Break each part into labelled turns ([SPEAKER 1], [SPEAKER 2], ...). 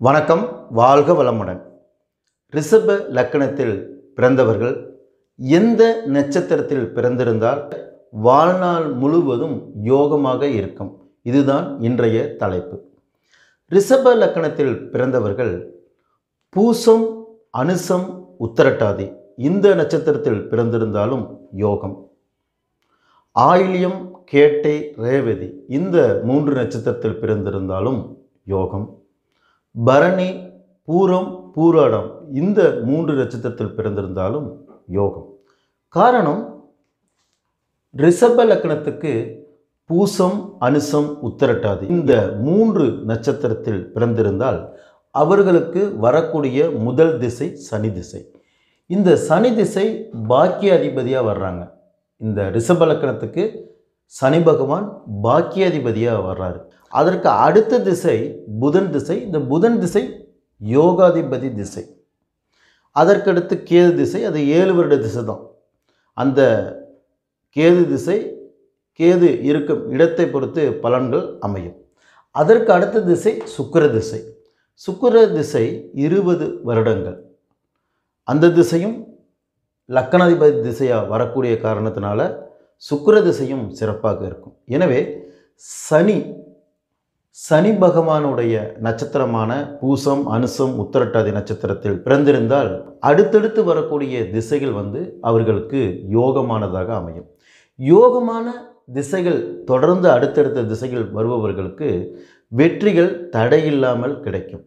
[SPEAKER 1] வணக்கம் வாழ்க வளமுடன் ரிஷப லக்கணத்தில் பிறந்தவர்கள் எந்த நட்சத்திரத்தில் பிறந்திருந்தால் வாழ்நாள் முழுவதும் யோகமாக இருக்கும் இதுதான் இன்றைய தலைப்பு ரிஷப லக்கணத்தில் பிறந்தவர்கள் பூசம் அனுசம் உத்தரட்டாதி இந்த நட்சத்திரத்தில் பிறந்திருந்தாலும் யோகம் ஆயில்யம் கேட்டை ரேவதி இந்த மூன்று நட்சத்திரத்தில் பிறந்திருந்தாலும் யோகம் பரணி பூரம் பூராடம் இந்த மூன்று நட்சத்திரத்தில் பிறந்திருந்தாலும் யோகம் காரணம் ரிஷப லக்கணத்துக்கு பூசம் அனுசம் உத்தரட்டாதி இந்த மூன்று நட்சத்திரத்தில் பிறந்திருந்தால் அவர்களுக்கு வரக்கூடிய முதல் திசை சனி திசை இந்த சனி திசை பாக்கிய அதிபதியாக வர்றாங்க இந்த ரிஷப லக்கணத்துக்கு சனி பகவான் பாக்கியாதிபதியாக வர்றாரு அதற்கு அடுத்த திசை புதன் திசை இந்த புதன் திசை யோகாதிபதி திசை அதற்கடுத்து கேது திசை அது ஏழு வருட திசை தான் அந்த கேது திசை கேது இருக்கும் இடத்தை பொறுத்து பலன்கள் அமையும் அதற்கு அடுத்த திசை சுக்கிர திசை சுக்கிர திசை இருபது வருடங்கள் அந்த திசையும் லக்கணாதிபதி திசையாக வரக்கூடிய காரணத்தினால சுக்கிர திசையும் சிறப்பாக இருக்கும் எனவே சனி சனி பகவானுடைய நட்சத்திரமான பூசம் அனுசம் உத்தரட்டாதி நட்சத்திரத்தில் பிறந்திருந்தால் அடுத்தடுத்து வரக்கூடிய திசைகள் வந்து அவர்களுக்கு யோகமானதாக அமையும் யோகமான திசைகள் தொடர்ந்து அடுத்தடுத்த திசைகள் வருபவர்களுக்கு வெற்றிகள் தடையில்லாமல் கிடைக்கும்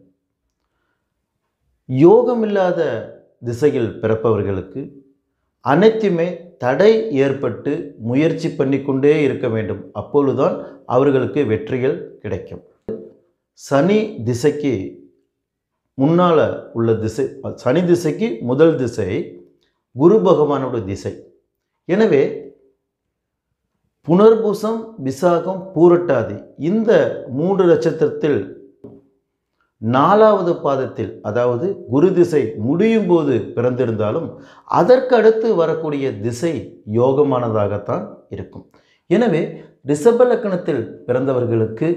[SPEAKER 1] யோகமில்லாத திசையில் பிறப்பவர்களுக்கு அனைத்துமே தடை ஏற்பட்டு முயற்சி பண்ணிக்கொண்டே இருக்க வேண்டும் அப்பொழுதுதான் அவர்களுக்கு வெற்றிகள் கிடைக்கும் சனி திசைக்கு முன்னால் உள்ள திசை சனி திசைக்கு முதல் திசை குரு பகவானோட திசை எனவே புனர்பூசம் விசாகம் பூரட்டாதி இந்த மூன்று நட்சத்திரத்தில் நாலாவது பாதத்தில் அதாவது குரு திசை முடியும் போது பிறந்திருந்தாலும் அதற்கு அடுத்து வரக்கூடிய திசை யோகமானதாகத்தான் இருக்கும் எனவே ரிஷப லக்கணத்தில் பிறந்தவர்களுக்கு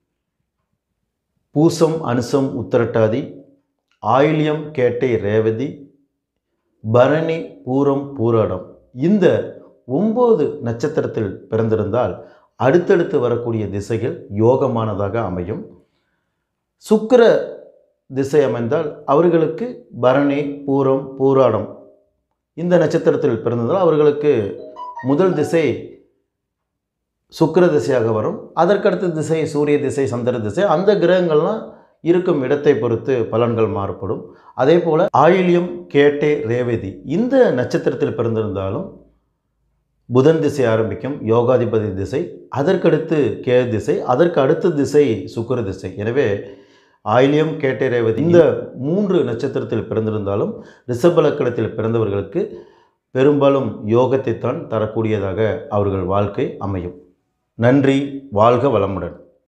[SPEAKER 1] பூசம் அனுசம் உத்தரட்டாதி ஆயில்யம் கேட்டை ரேவதி பரணி பூரம் பூராடம் இந்த ஒம்பது நட்சத்திரத்தில் பிறந்திருந்தால் அடுத்தடுத்து வரக்கூடிய திசைகள் யோகமானதாக அமையும் சுக்கிர திசை அமைந்தால் அவர்களுக்கு பரணி பூரம் பூராடம் இந்த நட்சத்திரத்தில் பிறந்ததால் அவர்களுக்கு முதல் திசை சுக்கிர திசையாக வரும் அதற்கடுத்த திசை சூரிய திசை சந்திர திசை அந்த கிரகங்கள்லாம் இருக்கும் இடத்தை பொறுத்து பலன்கள் மாறுபடும் அதே போல் ஆயில்யம் கேட்டே ரேவதி இந்த நட்சத்திரத்தில் பிறந்திருந்தாலும் புதன் திசை ஆரம்பிக்கும் யோகாதிபதி திசை அதற்கடுத்து கே திசை அதற்கு அடுத்த திசை சுக்கிர திசை எனவே ஆயிலியம் கேட்டை ரேவதி இந்த மூன்று நட்சத்திரத்தில் பிறந்திருந்தாலும் ரிஷப லக்கணத்தில் பிறந்தவர்களுக்கு பெரும்பாலும் யோகத்தை தான் தரக்கூடியதாக அவர்கள் வாழ்க்கை அமையும் நன்றி வாழ்க வளமுடன்